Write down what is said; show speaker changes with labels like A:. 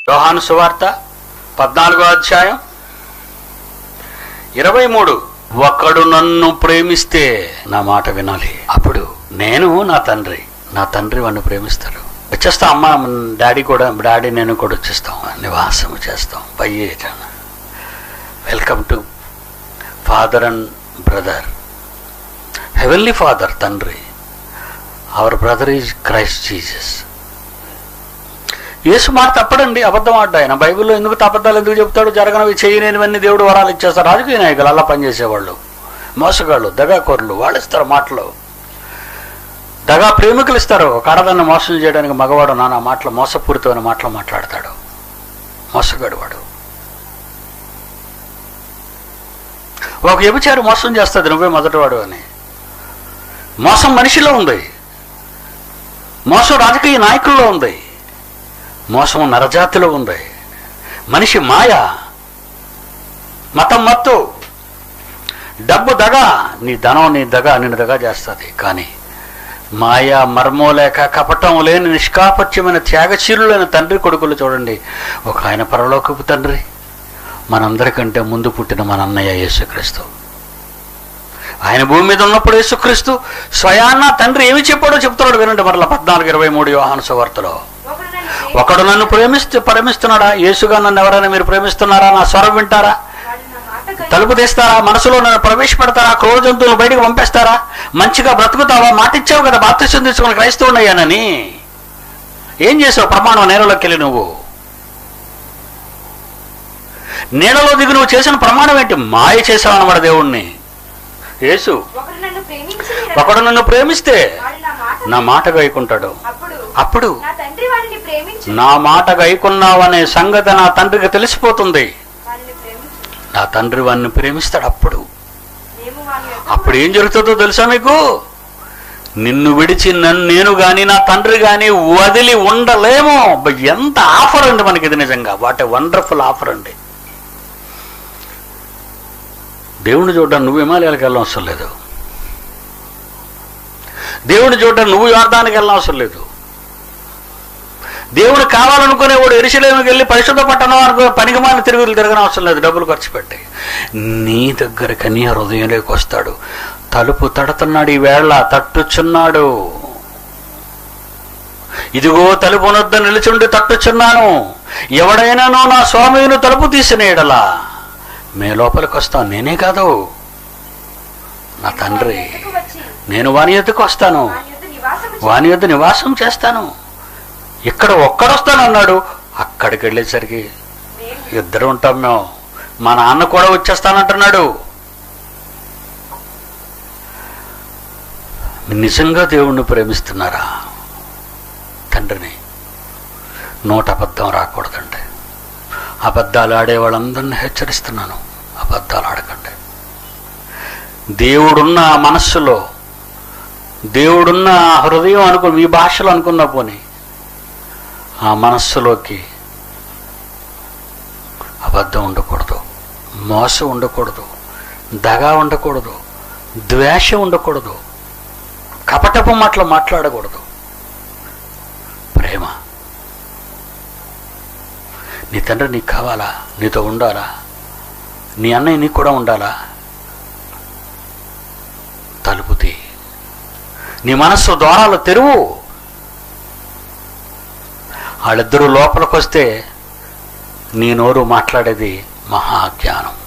A: యోహాను సువార్త పద్నాలుగో అధ్యాయం ఇరవై మూడు ఒకడు నన్ను ప్రేమిస్తే నా మాట వినాలి అప్పుడు నేను నా తండ్రి నా తండ్రి వాడిని ప్రేమిస్తాడు వచ్చేస్తాం అమ్మ డాడీ కూడా డాడీ నేను కూడా వచ్చేస్తాం నివాసం చేస్తాం పై welcome to father and brother heavenly father తండ్రి our brother is Christ Jesus Yesu మాట తప్పడండి అబద్ధం ఆడ్డా ఆయన బైబిల్లో ఎందుకు అబద్ధాలు ఎందుకు చెప్తాడు జరగనవి చేయలేనివన్నీ దేవుడు వరాలు ఇచ్చేస్తారు రాజకీయ నాయకులు అలా పనిచేసేవాళ్ళు మోసగాళ్ళు దగాకోరులు వాళ్ళు ఇస్తారు మాటలు దగా ప్రేమికులు ఇస్తారు ఒక ఆడదాన్ని మోసం చేయడానికి మగవాడు నానా మాటలు మోసపూరితమైన మాటలు మాట్లాడతాడు మోసగాడు వాడు ఒక వ్యభిచారి మోసం చేస్తుంది నువ్వే మొదటివాడు అని మోసం మనిషిలో ఉంది మోసం రాజకీయ నాయకుల్లో ఉంది మోసం నరజాతిలో ఉంది మనిషి మాయ మతం మత్తు డబ్బు దగ నీ ధనం నీ దగ నిన్ను దగ చేస్తుంది కానీ మాయ మర్మం లేక కపటం లేని నిష్కాపత్యమైన త్యాగశీలులైన తండ్రి కొడుకులు చూడండి ఒక ఆయన పరలోకపు తండ్రి మనందరికంటే ముందు పుట్టిన మన అన్నయ్య యేసుక్రీస్తు ఆయన భూమి మీద ఉన్నప్పుడు యేసుక్రీస్తు స్వయాన్న తండ్రి ఏమి చెప్పాడో చెప్తున్నాడు వినండి మరలా పద్నాలుగు ఇరవై మూడు యోహాను సువార్తలో
B: ఒకడు నన్ను
A: ఒకడు నన్ను ప్రేమిస్తే ప్రేమిస్తున్నాడా యేసుగా నన్ను ఎవరైనా మీరు ప్రేమిస్తున్నారా నా స్వరం వింటారా
B: వాడు నా మాట గై-
A: తలుపు తీస్తారా మనసులో నన్ను ప్రవేశపెడతారా క్రూర జంతువులు బయటకు పంపేస్తారా మంచిగా బ్రతుకుతావా మాట ఇచ్చావు కదా బాప్తిష్టం తీసుకుని క్రైస్తవునయ్యానని ఏం చేసావు ప్రమాణం నేలలోకి వెళ్ళి నువ్వు నీడలో దిగి నువ్వు చేసిన ప్రమాణం ఏంటి మాయ చేసావు అన్నమాట దేవుణ్ణి యేసు
B: ఒకడు నన్ను ప్రేమించి
A: ఒకడు నన్ను ప్రేమిస్తే
B: వాడు నా మాట
A: నా మాట గైకుంటాడు
B: అప్పుడు
A: అప్పుడు
B: నా తండ్రి వాడిని ప్రేమించి
A: నా మాట గైకున్నావనే సంగతి నా తండ్రికి తెలిసిపోతుంది
B: వాడిని ప్రేమించు
A: నా తండ్రి వాడిని ప్రేమిస్తాడు అప్పుడు
B: మేము వాని యొక్క
A: అప్పుడు ఏం జరుగుతుందో తెలుసా మీకు నిన్ను విడిచి నన్ను నేను గాని నా తండ్రి గాని వదిలి ఉండలేము అబ్బా, ఎంత ఆఫర్ అండి మనకి ఇది నిజంగా వాట్ ఏ వండర్ఫుల్ ఆఫర్ అండి దేవుణ్ణి చూడడానికి నువ్వు హిమాలయాలకు వెళ్ళడం అవసరం లేదు దేవుణ్ణి చూడడానికి నువ్వు యోర్దానికి వెళ్ళడం అవసరం లేదు దేవుడు కావాలనుకునేవాడు ఎరిశలేమికి వెళ్ళి పరిశుద్ధ పట్టణం అనుకో పనికిమాలిన తిరుగులు తిరగని అవసరం లేదు డబ్బులు ఖర్చు పెట్టి నీ దగ్గరికి నీ హృదయంలోకి వస్తాడు తలుపు తడుతున్నాడు ఈ వేళ తట్టుచున్నాడు ఇదిగో తలుపు నొద్ద నిలుచుండి తట్టుచున్నాను ఎవడైనానో నా స్వామిని తలుపు తీసిన ఎడలా మే లోపలికి వస్తాను నేనే కాదు నా తండ్రి
B: వాని యొద్దకు వచ్చి
A: నేను వాని ఎద్దుకు వస్తాను
B: వాని యొద్ద నివాసము
A: వాని యొద్ద నివాసం చేస్తాను ఇక్కడ ఒక్కడొస్తానన్నాడు అక్కడికి వెళ్ళేసరికి
B: మేము
A: ఇద్దరు ఉంటాం మేము మా నాన్న కూడా వచ్చేస్తానంటున్నాడు నిజంగా దేవుణ్ణి ప్రేమిస్తున్నారా తండ్రిని నోట అబద్ధం రాకూడదండి అబద్ధాలు ఆడే వాళ్ళందరినీ హెచ్చరిస్తున్నాను అబద్ధాలు ఆడకండి దేవుడున్న ఆ మనస్సులో దేవుడున్న ఆ హృదయం అనుకో మీ భాషలో అనుకున్న పోనీ ఆ మనస్సులోకి అబద్ధం ఉండకూడదు మోసం ఉండకూడదు దగా ఉండకూడదు ద్వేష ఉండకూడదు కపటపు మాటలు మాట్లాడకూడదు ప్రేమ నీ తండ్రి నీకు కావాలా నీతో ఉండాలా నీ అన్నయ్య నీకు కూడా ఉండాలా తలుపు తీ నీ మనస్సు ద్వారాలు తెరువు వాళ్ళిద్దరూ లోపలికి వస్తే నీ నోరు మాట్లాడేది మహాజ్ఞానం